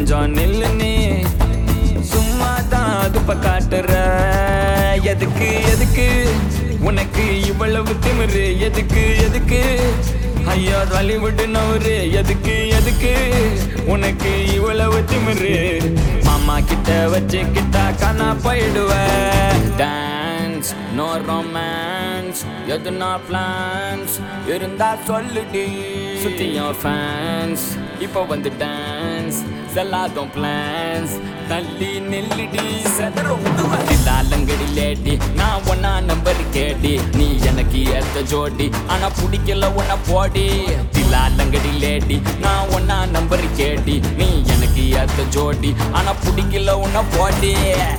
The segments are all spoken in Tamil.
கொஞ்சம் நில்லு நீ சும்மா தான் அதுப்ப காட்டுற எதுக்கு எதுக்கு உனக்கு இவ்வளவு திமிரு எதுக்கு எதுக்கு ஐயோ வலிவிட்டு நவரு எதுக்கு எதுக்கு உனக்கு இவ்வளவு திமிரு மாமா கிட்ட வச்சுக்கிட்டா காணா போயிடுவ டான்ஸ் நோ ரொமான்ஸ் எதுனா பிளான்ஸ் இருந்தா சொல்லுடி சுத்தியும் ஃபேன்ஸ் இப்போ வந்து டான்ஸ் செல்லாதும் பிளான்ஸ் தள்ளி நெல்லுடி செதறங்கடி லேடி நான் ஒன்னா நம்பர் கேடி நீ எனக்கு ஏத்த ஜோடி ஆனா பிடிக்கல உன்ன போடி தில்லாலங்கடி லேடி நான் ஒன்னா நம்பர் கேடி நீ எனக்கு ஏத்த ஜோடி ஆனா பிடிக்கல உன்ன போடி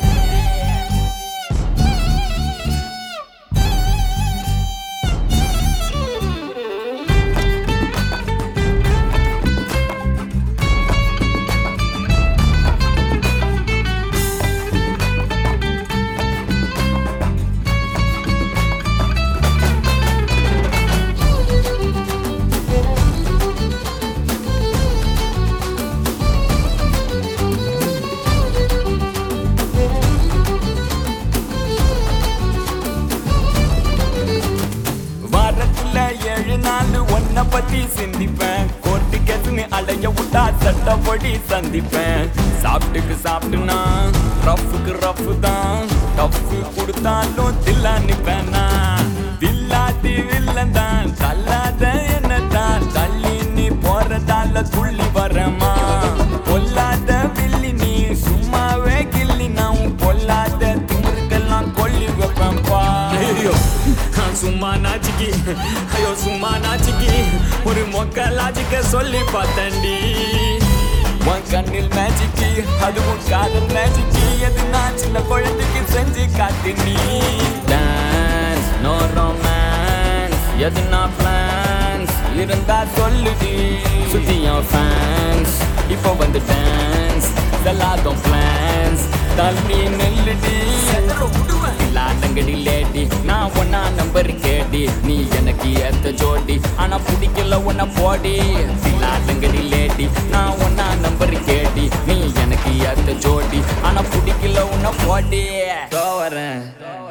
வாரத்துல ஏழு நாள் ஒன்ன பத்தி சிந்திப்பேன் கோர்ட்டு கேட்டுன்னு அடைய விட்டா சட்டப்படி சந்திப்பேன் சாப்பிட்டுக்கு சாப்பிட்டுனா ரஃப்புக்கு ரஃப் தான் டஃப்பு கொடுத்தாலும் தில்லா நிப்பேனா தில்லாதி வில்லன் தான் தள்ளாத என்ன தான் தள்ளி நீ போறதால துள்ளி வரமா பொல்லாத வில்லி நீ சும்மாவே கிள்ளி நான் உன் பொல்லாத திமிருக்கெல்லாம் கொல்லி வைப்பேன்பா ஐயோ சும்மா நாச்சிக்கு ஐயோ சும்மா நாச்சிக்கு ஒரு மொக்க லாஜிக்க சொல்லி பார்த்தண்டி உன் கண்ணில் மேஜிக்கு அதுவும் காதல் மேஜிக்கு எது நான் சின்ன குழந்தைக்கு செஞ்சு காட்டு நீ டான்ஸ் நோ ரொமான்ஸ் எதுனா பிளான்ஸ் இருந்தா சொல்லுடி சுத்தியும் ஃபேன்ஸ் இப்போ வந்து டான்ஸ் செல்லாதும் பிளான்ஸ் தள்ளி நெல்லுடி லாட்டங்கடி லேடி நான் ஒன்னா நம்பர் கேடி நீ எனக்கு ஏத்த ஜோடி ஆனா பிடிக்கல உன்ன போடி லாட்டங்கடி லேடி நான் ஒன்னா நம்பர் கேடி நீ எனக்கு ஏத்த ஜோடி ஆனா பிடிக்கல உன்ன போடி வரேன்